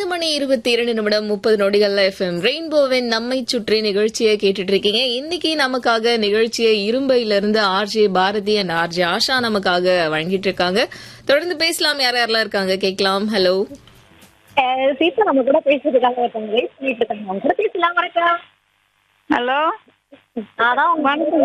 மணி இருபத்தி இரண்டு நிமிடம் முப்பது நொடிகள்ல எஃப்எம் ரெயின்போவின் நம்மை சுற்றி நிகழ்ச்சியை கேட்டுட்டு இருக்கீங்க இன்னைக்கு நமக்காக நிகழ்ச்சியை இரும்பையில இருந்து RJ Bharathi and RJ Asha நமக்காக வழங்கிட்டு இருக்காங்க தொடர்ந்து பேசலாம் யார் யாரெல்லாம் இருக்காங்க கேட்கலாம் ஹலோ அஹ் சீதா நம்ம கூட பேசுறதுக்காக ஒருத்தவங்க வெயிட் பண்ணிட்டு இருக்காங்க அவங்க கூட பேசலாம் வணக்கம் ஹலோ அதான் உங்க மனசு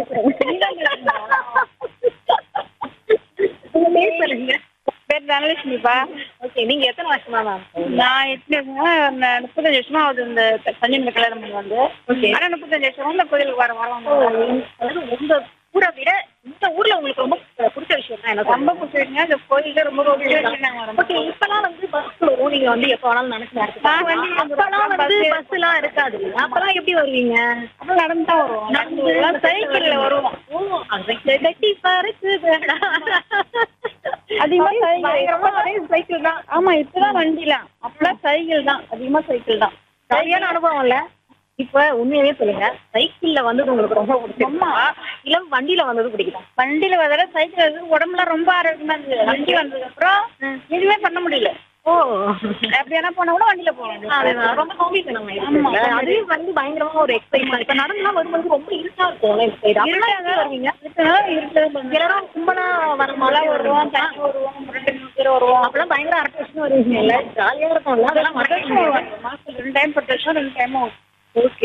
உங்க பேர் சொல்லுங்க பேர் தனலட்சுமிப்பா ஓகே நீங்க எத்தனை வருஷமா மேம் நான் எப்படி முப்பத்தஞ்சு வருஷமா ஆகுது இந்த சஞ்சய் கல்யாணம் பண்ணி வந்து ஆனா முப்பத்தஞ்சு வருஷமா இந்த கோயிலுக்கு வர வரோம் அதாவது உங்க ஊரை விட இந்த ஊர்ல உங்களுக்கு ரொம்ப பிடிச்ச விஷயம் தான் எனக்கு ரொம்ப பிடிச்சிருக்கீங்க இந்த கோயிலுக்கு ரொம்ப பிடிச்ச விஷயம் நாங்க வரோம் ஓகே இப்பெல்லாம் வந்து பஸ் வரும் நீங்க வந்து எப்ப வேணாலும் நடந்து நான் வண்டி அப்பெல்லாம் வந்து பஸ் எல்லாம் இருக்காது அப்பெல்லாம் எப்படி வருவீங்க அப்புறம் நடந்து தான் வருவோம் நடந்து சைக்கிள்ல வருவோம் ஓ அந்த கட்டி பறக்குதுடா. அதிகமா பயங்கரமா சைக்கிள் தான் ஆமா இப்பதான் வண்டிலாம் அப்பெல்லாம் சைக்கிள் தான் அதிகமா சைக்கிள் தான் சரியான அனுபவம் இல்ல இப்ப உண்மையாவே சொல்லுங்க சைக்கிள்ல வந்தது உங்களுக்கு ரொம்ப பிடிச்சிருமா இல்ல வண்டியில வந்தது பிடிக்குதா வண்டியில வர சைக்கிள் வந்து உடம்புல ரொம்ப ஆரோக்கியமா இருந்தது வண்டி வந்ததுக்கு அப்புறம் எதுவுமே பண்ண முடியல ஓ எப்படியானா போனா கூட வண்டியில போகலாம் அதுதான் ரொம்ப சோம்பித்தனம் ஆயிடுச்சுல்ல? அதுவே வந்து பயங்கரமா ஒரு எக்ஸைட்மெண்ட் இப்ப நடந்துலாம் வரும்போது ரொம்ப இருட்டா இருக்கும்ல இந்த side. அப்பெல்லாம் எப்படி வருவீங்க எல்லாரும் கும்பலா வர மழை மாதிரி வருவோம் வருவோம் தண்ணி வருவோம் ரெண்டு மூணு பேர் வருவோம் அப்பெல்லாம் பயங்கர அரட்டை வருவீங்கல்ல ஜாலியா இருக்கும்ல அதெல்லாம் மறக்க மாசத்துல ரெண்டு டைம் பத்து வருஷம் ரெண்டு டைமும் ஓகே